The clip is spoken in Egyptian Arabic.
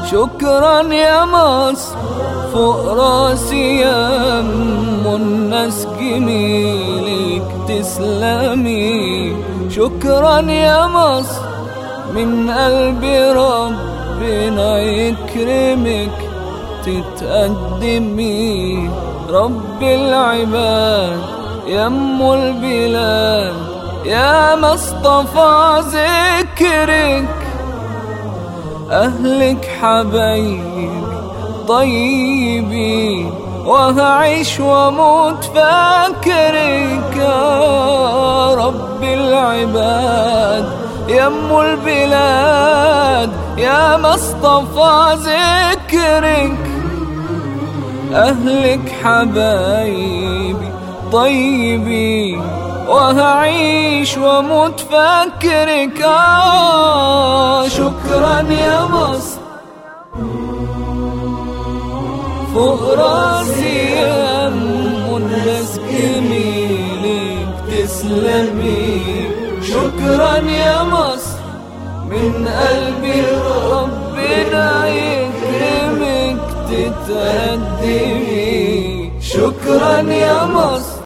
شكرا يا مصر فوق راسي يا ام الناس جميلك تسلمي شكرا يا مصر من قلبي ربنا يكرمك تتقدمي رب العباد يا ام البلاد يا مصطفى ذكرك أهلك حبايبي طيبي وهعيش واموت فاكرك يا رب العباد يا ام البلاد يا مصطفى ذكرك أهلك حبايبي طيبي وهعيش واموت فاكرك آه شكرا يا مصر فوق راسي يا ام الناس جميلك تسلمي شكرا يا مصر من قلبي ربنا يكرمك تتقدمي شكرا يا مصر